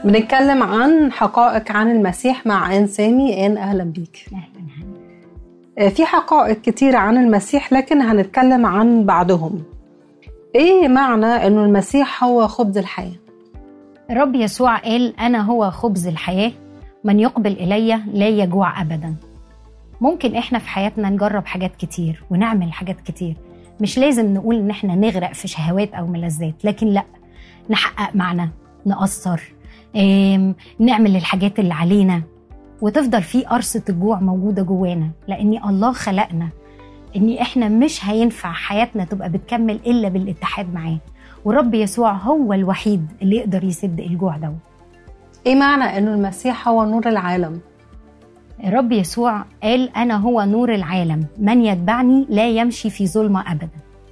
بنتكلم عن حقائق عن المسيح مع ان سامي ان اهلا بيك آه، في حقائق كتيرة عن المسيح لكن هنتكلم عن بعضهم ايه معنى انه المسيح هو خبز الحياة الرب يسوع قال أنا هو خبز الحياة من يقبل إلي لا يجوع أبدا ممكن إحنا في حياتنا نجرب حاجات كتير ونعمل حاجات كتير مش لازم نقول إن إحنا نغرق في شهوات أو ملذات لكن لأ نحقق معنى نقصر آم، نعمل الحاجات اللي علينا وتفضل في قرصة الجوع موجودة جوانا لأن الله خلقنا إن إحنا مش هينفع حياتنا تبقى بتكمل إلا بالاتحاد معاه والرب يسوع هو الوحيد اللي يقدر يسد الجوع ده ايه معنى انه المسيح هو نور العالم الرب يسوع قال أنا هو نور العالم من يتبعني لا يمشي في ظلمة أبدا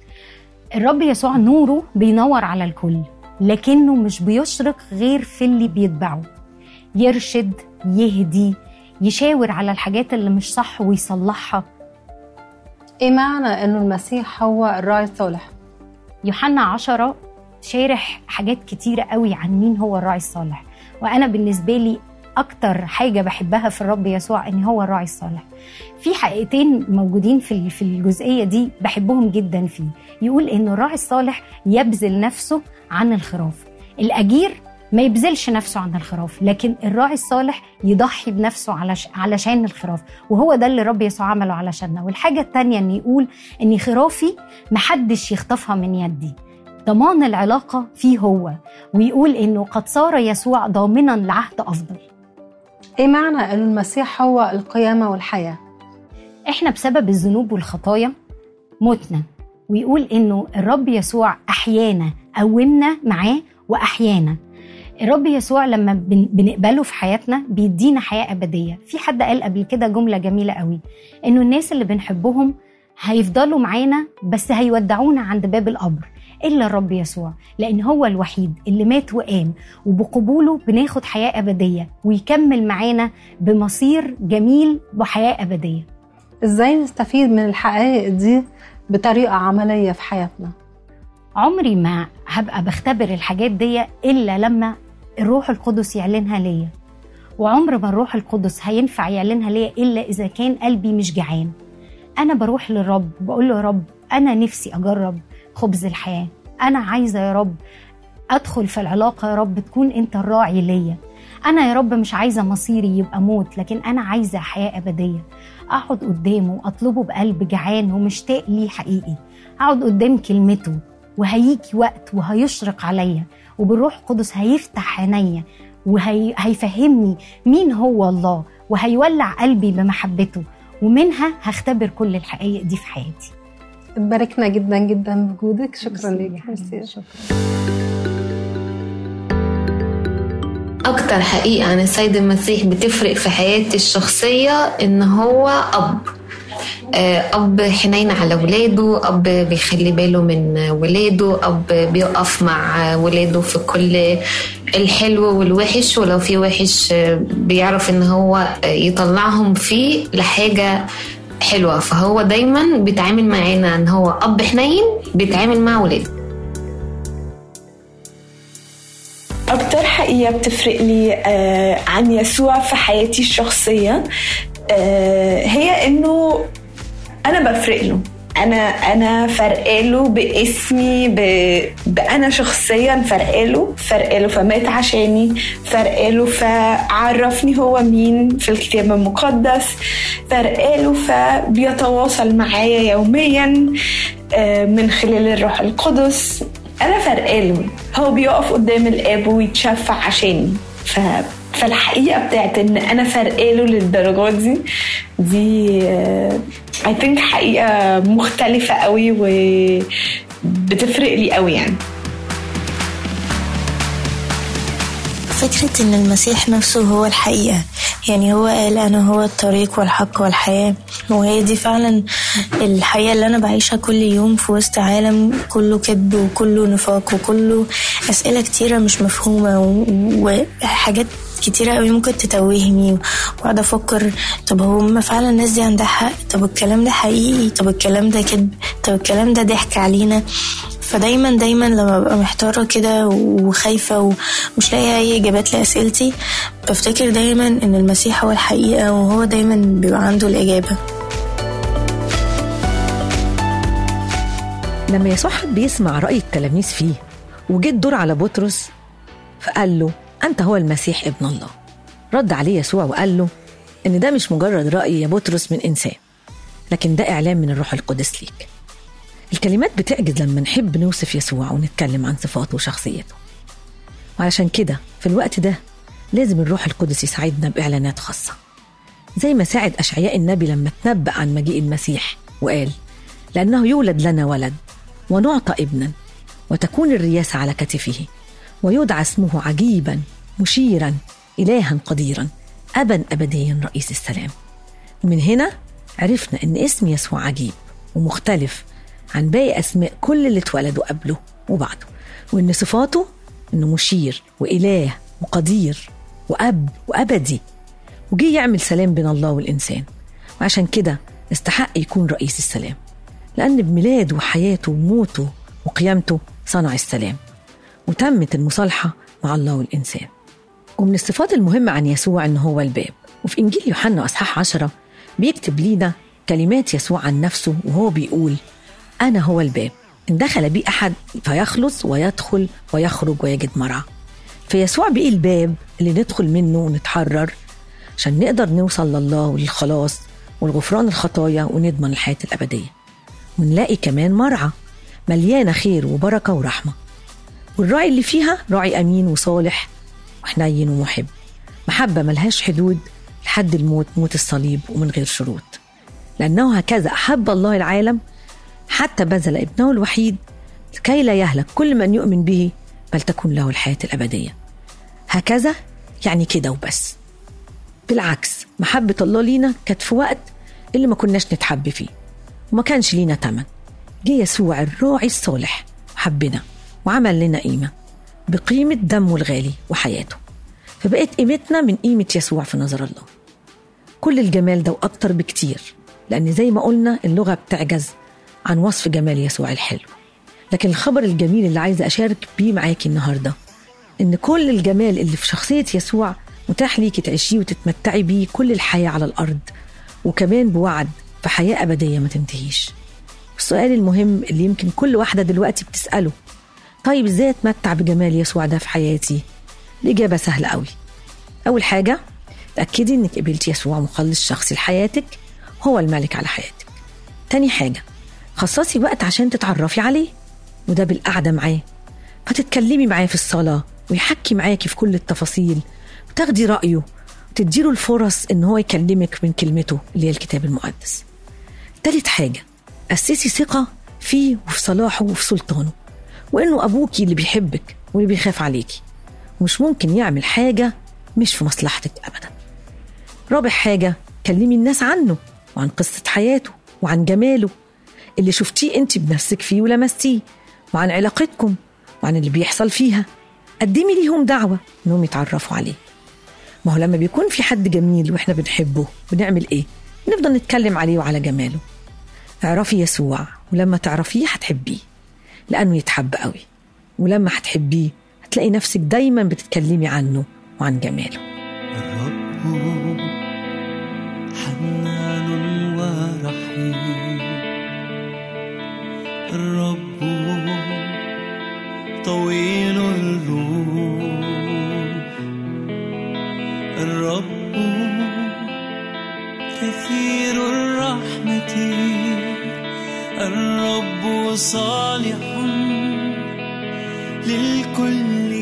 الرب يسوع نوره بينور على الكل لكنه مش بيشرق غير في اللي بيتبعه يرشد يهدي يشاور على الحاجات اللي مش صح ويصلحها ايه معنى انه المسيح هو الراعي الصالح يوحنا عشرة شارح حاجات كتيرة قوي عن مين هو الراعي الصالح وأنا بالنسبة لي أكتر حاجة بحبها في الرب يسوع إن هو الراعي الصالح في حقيقتين موجودين في في الجزئية دي بحبهم جدا فيه يقول إن الراعي الصالح يبذل نفسه عن الخراف الأجير ما يبذلش نفسه عن الخراف لكن الراعي الصالح يضحي بنفسه علش علشان الخراف وهو ده اللي رب يسوع عمله علشاننا والحاجة التانية ان يقول ان خرافي محدش يخطفها من يدي ضمان العلاقة فيه هو ويقول انه قد صار يسوع ضامنا لعهد افضل ايه معنى انه المسيح هو القيامة والحياة احنا بسبب الذنوب والخطايا متنا ويقول انه الرب يسوع احيانا قومنا معاه واحيانا الرب يسوع لما بن- بنقبله في حياتنا بيدينا حياه ابديه في حد قال قبل كده جمله جميله قوي انه الناس اللي بنحبهم هيفضلوا معانا بس هيودعونا عند باب القبر الا الرب يسوع لان هو الوحيد اللي مات وقام وبقبوله بناخد حياه ابديه ويكمل معانا بمصير جميل وحياه ابديه ازاي نستفيد من الحقائق دي بطريقة عملية في حياتنا عمري ما هبقى بختبر الحاجات دي الا لما الروح القدس يعلنها ليا وعمر ما الروح القدس هينفع يعلنها ليا الا اذا كان قلبي مش جعان انا بروح للرب بقول له يا رب انا نفسي اجرب خبز الحياه انا عايزه يا رب ادخل في العلاقه يا رب تكون انت الراعي ليا انا يا رب مش عايزه مصيري يبقى موت لكن انا عايزه حياه ابديه اقعد قدامه اطلبه بقلب جعان ومشتاق ليه حقيقي اقعد قدام كلمته وهيجي وقت وهيشرق عليا وبالروح القدس هيفتح عينيا وهيفهمني مين هو الله وهيولع قلبي بمحبته ومنها هختبر كل الحقائق دي في حياتي باركنا جدا جدا بوجودك شكرا ليك ميرسي. شكرا أكتر حقيقة عن السيد المسيح بتفرق في حياتي الشخصية إن هو أب آه، أب حنين على ولاده أب بيخلي باله من ولاده أب بيقف مع ولاده في كل الحلو والوحش ولو في وحش آه، بيعرف إن هو آه، يطلعهم فيه لحاجة حلوة فهو دايما بيتعامل معانا إن هو أب حنين بيتعامل مع ولاده أكتر حقيقة بتفرق لي آه، عن يسوع في حياتي الشخصية آه، هي إنه أنا بفرق له أنا أنا فرقاله باسمي ب... بأنا شخصيا فرقاله فرقاله فمات عشاني فرقاله فعرفني هو مين في الكتاب المقدس فرقاله فبيتواصل معايا يوميا آه، من خلال الروح القدس انا فرقاله هو بيقف قدام الاب ويتشفع عشاني ف... فالحقيقه بتاعت ان انا فرقاله للدرجات دي دي اي ثينك حقيقه مختلفه قوي وبتفرق لي قوي يعني فكرة إن المسيح نفسه هو الحقيقة يعني هو قال أنا هو الطريق والحق والحياة وهي دي فعلا الحقيقة اللي أنا بعيشها كل يوم في وسط عالم كله كذب وكله نفاق وكله أسئلة كتيرة مش مفهومة و- وحاجات كتيرة قوي ممكن تتوهني واقعد افكر طب هو ما فعلا الناس دي عندها حق طب الكلام ده حقيقي طب الكلام ده كذب طب الكلام ده ضحك علينا فدايما دايما لما ببقى محتارة كده وخايفة ومش لاقية أي إجابات لأسئلتي بفتكر دايما إن المسيح هو الحقيقة وهو دايما بيبقى عنده الإجابة لما يسوع حب يسمع رأي التلاميذ فيه وجه الدور على بطرس فقال له أنت هو المسيح ابن الله رد عليه يسوع وقال له إن ده مش مجرد رأي يا بطرس من إنسان لكن ده إعلان من الروح القدس ليك الكلمات بتعجز لما نحب نوصف يسوع ونتكلم عن صفاته وشخصيته وعلشان كده في الوقت ده لازم الروح القدس يساعدنا بإعلانات خاصة زي ما ساعد أشعياء النبي لما تنبأ عن مجيء المسيح وقال لأنه يولد لنا ولد ونعطى ابنا وتكون الرياسة على كتفه ويدعى اسمه عجيبا مشيرا إلها قديرا أبا أبديا رئيس السلام ومن هنا عرفنا إن اسم يسوع عجيب ومختلف عن باقي أسماء كل اللي اتولدوا قبله وبعده وإن صفاته إنه مشير وإله وقدير وأب وأبدي وجي يعمل سلام بين الله والإنسان وعشان كده استحق يكون رئيس السلام لأن بميلاده وحياته وموته وقيامته صنع السلام وتمت المصالحة مع الله والإنسان ومن الصفات المهمة عن يسوع إن هو الباب وفي إنجيل يوحنا أصحاح عشرة بيكتب لينا كلمات يسوع عن نفسه وهو بيقول أنا هو الباب إن دخل بي أحد فيخلص ويدخل ويخرج ويجد مرعى فيسوع بقي الباب اللي ندخل منه ونتحرر عشان نقدر نوصل لله وللخلاص والغفران الخطايا ونضمن الحياة الأبدية ونلاقي كمان مرعى مليانة خير وبركة ورحمة والراعي اللي فيها راعي أمين وصالح وحنين ومحب محبة ملهاش حدود لحد الموت موت الصليب ومن غير شروط لأنه هكذا أحب الله العالم حتى بذل ابنه الوحيد كي لا يهلك كل من يؤمن به بل تكون له الحياة الأبدية هكذا يعني كده وبس بالعكس محبة الله لينا كانت في وقت اللي ما كناش نتحب فيه وما كانش لينا تمن جه يسوع الراعي الصالح وحبنا وعمل لنا قيمة بقيمة دمه الغالي وحياته فبقت قيمتنا من قيمة يسوع في نظر الله كل الجمال ده وأكتر بكتير لأن زي ما قلنا اللغة بتعجز عن وصف جمال يسوع الحلو لكن الخبر الجميل اللي عايزة أشارك بيه معاكي النهاردة إن كل الجمال اللي في شخصية يسوع متاح ليكي تعيشيه وتتمتعي بيه كل الحياة على الأرض وكمان بوعد في حياة أبدية ما تنتهيش السؤال المهم اللي يمكن كل واحدة دلوقتي بتسأله طيب ازاي اتمتع بجمال يسوع ده في حياتي الإجابة سهلة قوي أول حاجة تأكدي إنك قبلتي يسوع مخلص شخصي لحياتك هو الملك على حياتك تاني حاجة خصصي وقت عشان تتعرفي عليه وده بالقعدة معاه فتتكلمي معاه في الصلاة ويحكي معاكي في كل التفاصيل وتاخدي رأيه وتديله الفرص إن هو يكلمك من كلمته اللي هي الكتاب المقدس تالت حاجة أسسي ثقة فيه وفي صلاحه وفي سلطانه وإنه أبوكي اللي بيحبك واللي بيخاف عليكي ومش ممكن يعمل حاجة مش في مصلحتك أبدا رابع حاجة كلمي الناس عنه وعن قصة حياته وعن جماله اللي شفتيه انت بنفسك فيه ولمستيه وعن علاقتكم وعن اللي بيحصل فيها قدمي ليهم دعوة انهم يتعرفوا عليه ما هو لما بيكون في حد جميل واحنا بنحبه بنعمل ايه بنفضل نتكلم عليه وعلى جماله اعرفي يسوع ولما تعرفيه هتحبيه لأنه يتحب قوي ولما هتحبيه هتلاقي نفسك دايما بتتكلمي عنه وعن جماله الرب حنان ورحيم الرب طويل الروح الرب كثير الرحمة الرب صالح للكل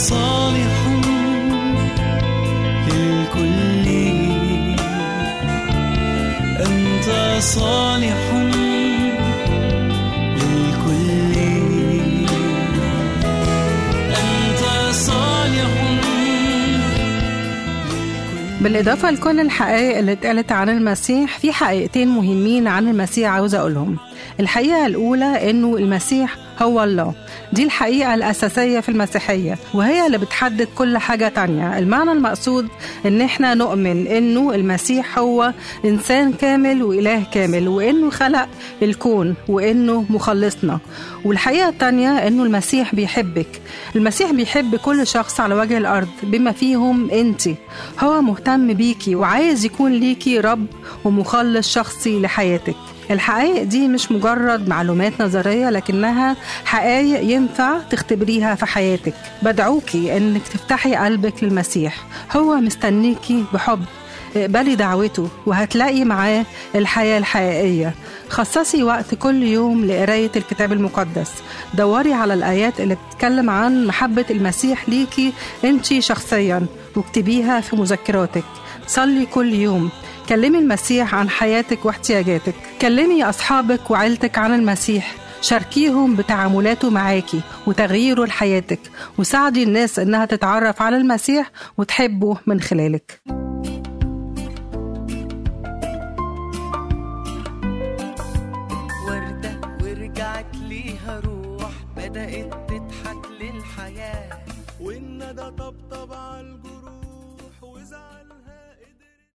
صالح للكل أنت صالح للكل أنت صالح بالإضافة لكل الحقائق اللي اتقالت عن المسيح في حقيقتين مهمين عن المسيح عاوزة أقولهم الحقيقة الأولى إنه المسيح هو الله دي الحقيقة الأساسية في المسيحية وهي اللي بتحدد كل حاجة تانية المعنى المقصود إن إحنا نؤمن إنه المسيح هو إنسان كامل وإله كامل وإنه خلق الكون وإنه مخلصنا والحقيقة التانية إنه المسيح بيحبك المسيح بيحب كل شخص على وجه الأرض بما فيهم أنت هو مهتم بيكي وعايز يكون ليكي رب ومخلص شخصي لحياتك الحقائق دي مش مجرد معلومات نظرية لكنها حقائق ينفع تختبريها في حياتك بدعوكي انك تفتحي قلبك للمسيح هو مستنيكي بحب اقبلي دعوته وهتلاقي معاه الحياة الحقيقية خصصي وقت كل يوم لقراية الكتاب المقدس دوري على الآيات اللي بتتكلم عن محبة المسيح ليكي انتي شخصيا واكتبيها في مذكراتك صلي كل يوم كلمي المسيح عن حياتك واحتياجاتك كلمي أصحابك وعيلتك عن المسيح شاركيهم بتعاملاته معاكي وتغييره لحياتك وساعدي الناس إنها تتعرف على المسيح وتحبه من خلالك وردة ورجعت ليها روح بدأت تضحك للحياة والندى طبطب على الجروح